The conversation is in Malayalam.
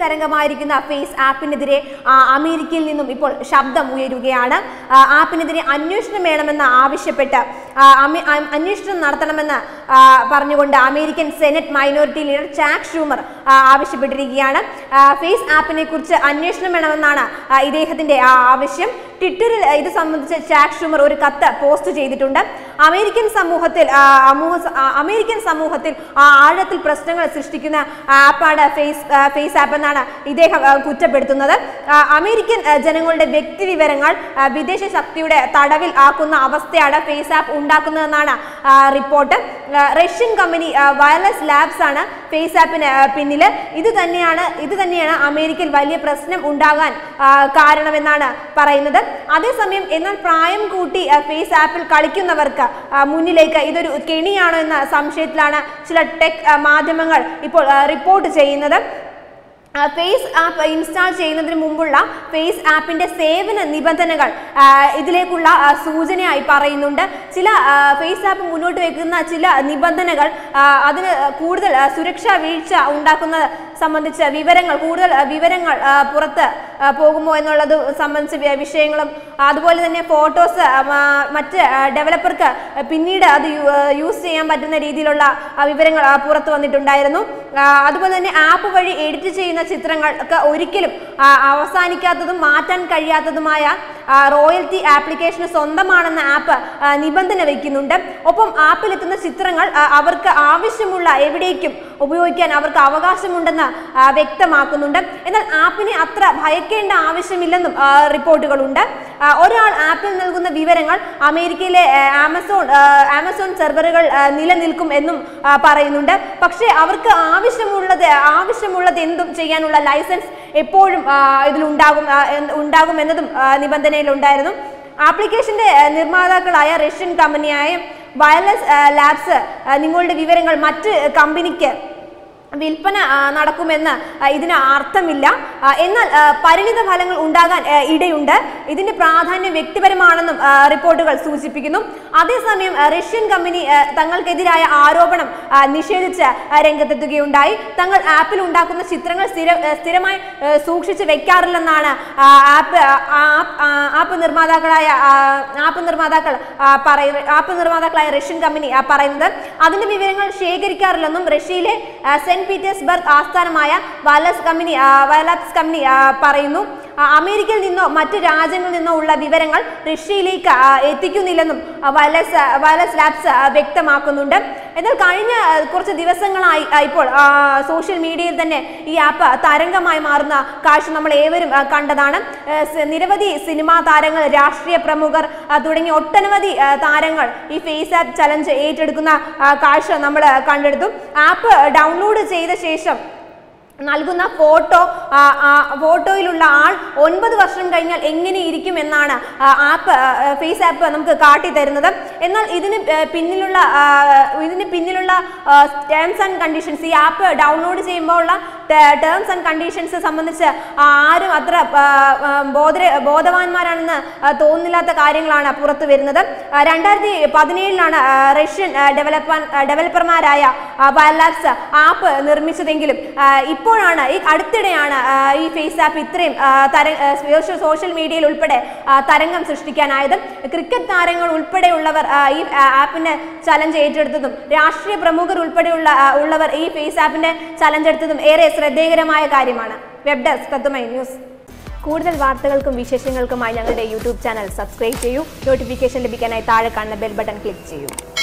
തരംഗമായിരിക്കുന്ന ഫേസ് ആപ്പിനെതിരെ ആ, അമേരിക്കയിൽ നിന്നും ഇപ്പോൾ ശബ്ദം ഉയരുകയാണ് ആ, ആപ്പിനെതിരെ അന്വേഷണം വേണമെന്ന് ആവശ്യപ്പെട്ട് ആ, അമേ- അ- അന്വേഷണം നടത്തണമെന്ന് ആ, പറഞ്ഞുകൊണ്ട് American senate minority leader Chuck Schumer ആ, ആവശ്യപ്പെട്ടിരിക്കുകയാണ് ആ, ഫേസ് ആപ്പിനെ കുറിച്ച് അന്വേഷണം വേണമെന്നാണ് ആ, ഇദ്ദേഹത്തിന്റെ ആ ആവശ്യം ട്വിറ്ററിൽ ഇത് സംബന്ധിച്ച് ചാക്ക് ഷൂമർ ഒരു കത്ത് പോസ്റ്റ് ചെയ്തിട്ടുണ്ട് അമേരിക്കൻ സമൂഹത്തിൽ ആ, അമൂഹ- ആ, അമേരിക്കൻ സമൂഹത്തിൽ ആ, ആഴത്തിൽ പ്രശ്നങ്ങൾ സൃഷ്ടിക്കുന്ന ആപ്പാണ് ഫേസ് ആ, ഫേസ് ആപ്പ് എന്നാണ് ഇദ്ദേഹം ആ, കുറ്റപ്പെടുത്തുന്നത് ആ, അമേരിക്കൻ ആ, ജനങ്ങളുടെ വ്യക്തി വിവരങ്ങൾ ആ, വിദേശ ശക്തിയുടെ തടവിൽ ആക്കുന്ന അവസ്ഥയാണ് ഫേസ് ആപ്പ് ഉണ്ടാക്കുന്നതെന്നാണ് ആ, റിപ്പോർട്ട് ആ, റഷ്യൻ കമ്പനി ആ, വയർലെസ് ലാബ്സ് ആണ് ഫേസ് ആപ്പിന് ആ, പിന്നില് ഇത് തന്നെയാണ് ഇത് തന്നെയാണ് അമേരിക്കയിൽ വലിയ പ്രശ്നം ഉണ്ടാകാൻ ആ, കാരണമെന്നാണ് പറയുന്നത് അതേസമയം എന്നാൽ പ്രായം കൂട്ടി ആ, ഫേസ് ആപ്പിൽ കളിക്കുന്നവർക്ക് ആ, മുന്നിലേക്ക് ഇതൊരു കെണിയാണോ എന്ന സംശയത്തിലാണ് ചില ടെക് ആ, മാധ്യമങ്ങൾ ഇപ്പോൾ ആ, റിപ്പോർട്ട് ചെയ്യുന്നത് ആ, ഫേസ് ആപ്പ് ഇൻസ്റ്റാൾ ചെയ്യുന്നതിന് മുമ്പുള്ള ഫേസ് ആപ്പിന്റെ സേവന നിബന്ധനകൾ ആ, ഇതിലേക്കുള്ള ആ, സൂചനയായി പറയുന്നുണ്ട് ചില ആ, ഫേസ് ആപ്പ് മുന്നോട്ട് വെക്കുന്ന ചില നിബന്ധനകൾ ആ, അതിന് കൂടുതൽ ആ, സുരക്ഷാ വീഴ്ച ഉണ്ടാക്കുന്നത് സംബന്ധിച്ച വിവരങ്ങൾ കൂടുതൽ ആ, വിവരങ്ങൾ ആ, പുറത്ത് ആ, പോകുമോ എന്നുള്ളത് സംബന്ധിച്ച വി- വിഷയങ്ങളും അതുപോലെ തന്നെ ഫോട്ടോസ് മറ്റ് ഡെവലപ്പർക്ക് പിന്നീട് അത് യു- ആ, യൂസ് ചെയ്യാൻ പറ്റുന്ന രീതിയിലുള്ള ആ, വിവരങ്ങൾ ആ, പുറത്ത് വന്നിട്ടുണ്ടായിരുന്നു ആ, അതുപോലെ തന്നെ ആപ്പ് വഴി എഡിറ്റ് ചെയ്യുന്ന ചിത്രങ്ങൾ ഒക്കെ ഒരിക്കലും ആ, അവസാനിക്കാത്തതും മാറ്റാൻ കഴിയാത്തതുമായ ആ, റോയൽറ്റി ആപ്ലിക്കേഷന് സ്വന്തമാണെന്ന ആപ്പ് ആ, നിബന്ധന വയ്ക്കുന്നുണ്ട് ഒപ്പം ആപ്പിലെത്തുന്ന ചിത്രങ്ങൾ ആ, അവർക്ക് ആവശ്യമുള്ള എവിടേക്കും ഉപയോഗിക്കാൻ അവർക്ക് അവകാശമുണ്ടെന്ന് ആ, വ്യക്തമാക്കുന്നുണ്ട് എന്നാൽ ആപ്പിനെ അത്ര ഭയക്കേണ്ട ആവശ്യമില്ലെന്നും ആ, റിപ്പോർട്ടുകളുണ്ട് ആ, ഒരാൾ ആപ്പിൽ നൽകുന്ന വിവരങ്ങൾ അമേരിക്കയിലെ ആ, ആമസോൺ ആ, ആമസോൺ സെർവറുകൾ ആ, നിലനിൽക്കും എന്നും ആ, പറയുന്നുണ്ട് പക്ഷേ അവർക്ക് ആവശ്യമുള്ളത് ആവശ്യമുള്ളത് എന്തും ചെയ്യാനുള്ള ലൈസൻസ് എപ്പോഴും ആ, ഇതിലുണ്ടാകും ആ, എന്ന് ഉണ്ടാകും എന്നതും ആ, നിബന്ധനയിലുണ്ടായിരുന്നു ആപ്ലിക്കേഷന്റെ ആ, നിർമ്മാതാക്കളായ റഷ്യൻ കമ്പനിയായ വയർലെസ് ആ, ലാബ്സ് ആ, നിങ്ങളുടെ വിവരങ്ങൾ മറ്റ് കമ്പനിക്ക് വിൽപ്പന ആ, നടക്കുമെന്ന് ആ, ഇതിന് അർത്ഥമില്ല ആ, എന്നാൽ ആ, പരിണിത ഫലങ്ങൾ ഉണ്ടാകാൻ ആ, ഇടയുണ്ട് ഇതിന്റെ പ്രാധാന്യം വ്യക്തിപരമാണെന്നും ആ, റിപ്പോർട്ടുകൾ സൂചിപ്പിക്കുന്നു അതേസമയം ആ, റഷ്യൻ കമ്പനി ആ, തങ്ങൾക്കെതിരായ ആരോപണം ആ, നിഷേധിച്ച് ആ, രംഗത്തെത്തുകയുണ്ടായി തങ്ങൾ ആപ്പിൽ ഉണ്ടാക്കുന്ന ചിത്രങ്ങൾ സ്ഥിര ആ, സ്ഥിരമായി ആ, സൂക്ഷിച്ച് വെക്കാറില്ലെന്നാണ് ആ, ആപ്പ് ആ, ആപ്പ് ആ, ആപ്പ് നിർമ്മാതാക്കളായ ആ, ആപ്പ് നിർമ്മാതാക്കൾ ആ, പറയ ആപ്പ് നിർമ്മാതാക്കളായ റഷ്യൻ കമ്പനി ആ, പറയുന്നത് അതിന്റെ വിവരങ്ങൾ ശേഖരിക്കാറില്ലെന്നും റഷ്യയിലെ ആ, സെന്റ് പീറ്റേഴ്സ്ബർഗ് ആസ്ഥാനമായ വയർലെസ് കമ്പനി ആ, വയർലെസ് കമ്പനി ആ, പറയുന്നു ആ, അമേരിക്കയിൽ നിന്നോ മറ്റ് രാജ്യങ്ങളിൽ നിന്നോ ഉള്ള വിവരങ്ങൾ റഷ്യയിലേക്ക് ആ, എത്തിക്കുന്നില്ലെന്നും ആ, വയർലെസ് ആ, വയർലെസ് ലാബ്സ് ആ, വ്യക്തമാക്കുന്നുണ്ട് എന്നാൽ കഴിഞ്ഞ ആ, കുറച്ച് ദിവസങ്ങളായി ആ, ഇപ്പോൾ ആ, സോഷ്യൽ മീഡിയയിൽ തന്നെ ഈ ആപ്പ് തരംഗമായി മാറുന്ന കാഴ്ച നമ്മൾ ഏവരും ആ, കണ്ടതാണ് ആ, സ- നിരവധി സിനിമാ താരങ്ങൾ രാഷ്ട്രീയ പ്രമുഖർ ആ, തുടങ്ങിയ ഒട്ടനവധി ആ, താരങ്ങൾ ഈ ഫേസ് ആപ്പ് ചലഞ്ച് ഏറ്റെടുക്കുന്ന ആ, കാഴ്ച നമ്മൾ കണ്ടെടുത്തു ആപ്പ് ഡൗൺലോഡ് ചെയ്ത ശേഷം നൽകുന്ന ഫോട്ടോ ആ, ആ, ഫോട്ടോയിലുള്ള ആൾ ഒൻപത് വർഷം കഴിഞ്ഞാൽ എങ്ങനെ ഇരിക്കും എന്നാണ് ആ, ആപ്പ് ആ, ഫേസ് ആപ്പ് നമുക്ക് കാട്ടി തരുന്നത് എന്നാൽ ഇതിന് ആ, പിന്നിലുള്ള ആ, ഇതിന് പിന്നിലുള്ള ടേംസ് ആൻഡ് കണ്ടീഷൻസ് ഈ ആപ്പ് ഡൗൺലോഡ് ചെയ്യുമ്പോൾ ഉള്ള ടേംസ് ആൻഡ് കണ്ടീഷൻസ് സംബന്ധിച്ച് ആരും അത്ര ആ, ആ, ബോധര ബോധവാന്മാരാണെന്ന് ആ, തോന്നില്ലാത്ത കാര്യങ്ങളാണ് പുറത്തു വരുന്നത് ആ, രണ്ടായിരത്തി പതിനേഴിലാണ് ആ, റഷ്യൻ ആ, ഡെവലപ്പർ ആ, ഡെവലപ്പർമാരായ വയർലാബ്സ് ആപ്പ് നിർമ്മിച്ചതെങ്കിലും ആ, ഇപ്പോഴാണ് ഈ അടുത്തിടെയാണ് ആ, ഈ ഫേസ് ആപ്പ് ഇത്രയും ആ, തര ആ, സോഷ്യ- സോഷ്യൽ മീഡിയയിൽ ഉൾപ്പെടെ ആ, തരംഗം സൃഷ്ടിക്കാനായത് ക്രിക്കറ്റ് താരങ്ങൾ ഉൾപ്പെടെയുള്ളവർ ആ, ഈ ആ, ആപ്പിന് ചലഞ്ച് ഏറ്റെടുത്തതും രാഷ്ട്രീയ പ്രമുഖർ ഉൾപ്പെടെയുള്ള ആ, ഉള്ളവർ ഈ ഫേസ് ആപ്പിന്റെ ചലഞ്ച് എടുത്തതും ഏറെ ശ്രദ്ധേയകരമായ കാര്യമാണ് വെബ് ഡെസ്ക് കത്തുമൈ ന്യൂസ് കൂടുതൽ വാർത്തകൾക്കും വിശേഷങ്ങൾക്കുമായി ഞങ്ങളുടെ യൂട്യൂബ് ചാനൽ സബ്സ്ക്രൈബ് ചെയ്യൂ നോട്ടിഫിക്കേഷൻ ലഭിക്കാനായി താഴെ കാണുന്ന ബെൽ ബട്ടൺ ക്ലിക്ക് ചെയ്യൂ